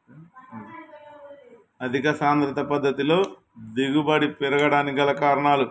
అధిక సాంద్రత పద్ధతిలో దిగుబడి పెరగడానికి గల కారణాలు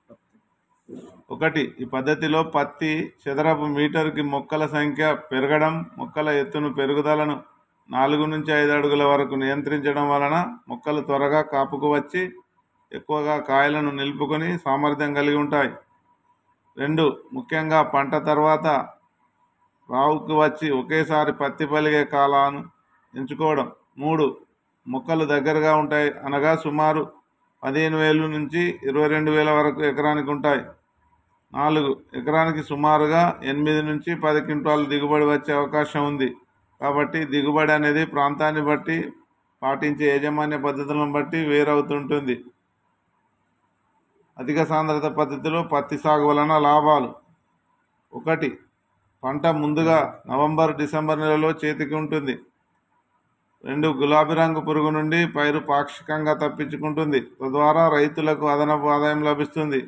ఒకటి ఈ పద్ధతిలో పత్తి చదరపు మీటర్కి మొక్కల సంఖ్య పెరగడం మొక్కల ఎత్తును పెరుగుదలను నాలుగు నుంచి ఐదు అడుగుల వరకు నియంత్రించడం వలన మొక్కలు త్వరగా కాపుకు వచ్చి ఎక్కువగా కాయలను నిలుపుకొని సామర్థ్యం కలిగి ఉంటాయి రెండు ముఖ్యంగా పంట తర్వాత రావుకు వచ్చి ఒకేసారి పత్తి పలిగే కాలాన్ని ఎంచుకోవడం మూడు మొక్కలు దగ్గరగా ఉంటాయి అనగా సుమారు పదిహేను వేలు నుంచి ఇరవై రెండు వేల వరకు ఎకరానికి ఉంటాయి నాలుగు ఎకరానికి సుమారుగా ఎనిమిది నుంచి పది క్వింటాలు దిగుబడి వచ్చే అవకాశం ఉంది కాబట్టి దిగుబడి అనేది ప్రాంతాన్ని బట్టి పాటించే యాజమాన్య పద్ధతులను బట్టి వేరవుతుంటుంది అధిక సాంద్రత పద్ధతిలో పత్తి సాగు వలన లాభాలు ఒకటి పంట ముందుగా నవంబర్ డిసెంబర్ నెలలో చేతికి ఉంటుంది రెండు గులాబీ రంగు పురుగు నుండి పైరు పాక్షికంగా తప్పించుకుంటుంది తద్వారా రైతులకు అదనపు ఆదాయం లభిస్తుంది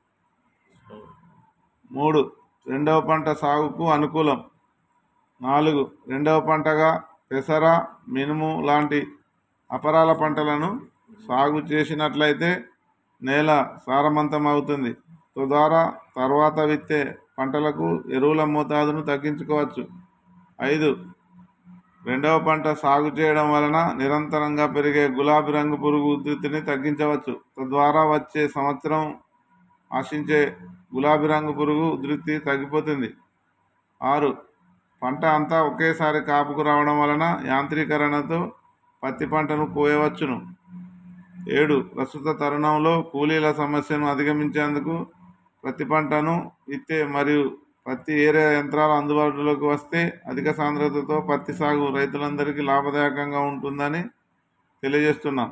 మూడు రెండవ పంట సాగుకు అనుకూలం నాలుగు రెండవ పంటగా పెసర మినుము లాంటి అపరాల పంటలను సాగు చేసినట్లయితే నేల సారవంతం అవుతుంది తద్వారా తర్వాత విత్తే పంటలకు ఎరువుల మోతాదును తగ్గించుకోవచ్చు ఐదు రెండవ పంట సాగు చేయడం వలన నిరంతరంగా పెరిగే గులాబీ రంగు పురుగు ఉధృతిని తగ్గించవచ్చు తద్వారా వచ్చే సంవత్సరం ఆశించే గులాబీ రంగు పురుగు ఉధృతి తగ్గిపోతుంది ఆరు పంట అంతా ఒకేసారి కాపుకు రావడం వలన యాంత్రీకరణతో పత్తి పంటను కోయవచ్చును ఏడు ప్రస్తుత తరుణంలో కూలీల సమస్యను అధిగమించేందుకు ప్రతి పంటను విత్తే మరియు పత్తి ఏరే యంత్రాలు అందుబాటులోకి వస్తే అధిక సాంద్రతతో పత్తి సాగు రైతులందరికీ లాభదాయకంగా ఉంటుందని తెలియజేస్తున్నాం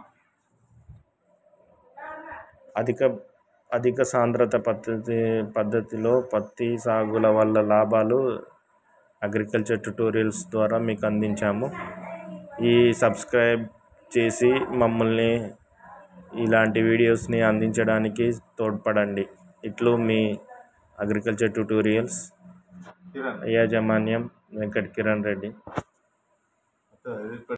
అధిక అధిక సాంద్రత పద్ధతి పద్ధతిలో పత్తి సాగుల వల్ల లాభాలు అగ్రికల్చర్ ట్యుటోరియల్స్ ద్వారా మీకు అందించాము ఈ సబ్స్క్రైబ్ చేసి మమ్మల్ని ఇలాంటి వీడియోస్ని అందించడానికి తోడ్పడండి ఇట్లు మీ అగ్రికల్చర్ ట్యుటోరియల్స్ కిరణ్ యాజమాన్యం వెంకట్ కిరణ్ రెడ్డి